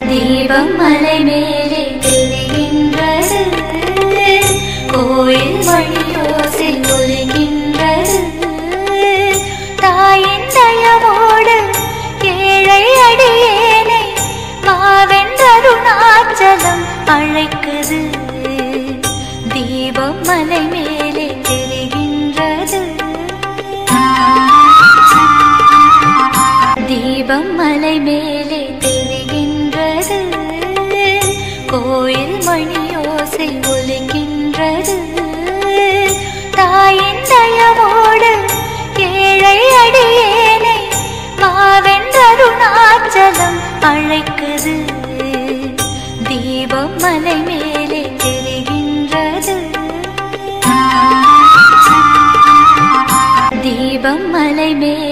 தீபம் மலை மேலே தெரிகின்றது கோயில் மணியோசில் ஒலிக்கின்றது தாயின் தயவோடு ஏழை அடியேனை மாவென்றருணாச்சலம் அழைக்குது தீபம் மலை மேலே தெரிகின்றது தீபம் மலை மேலே தெரிகின்றது கோயில் மணியோசை ஒலிக்கின்றது தாயின் தயவோடு ஏழை அடியேனை மாவென்றருணாச்சலம் அழைக்குது தீபம் மலை மேலே தெரிகின்றது தீபம் மலை மேலே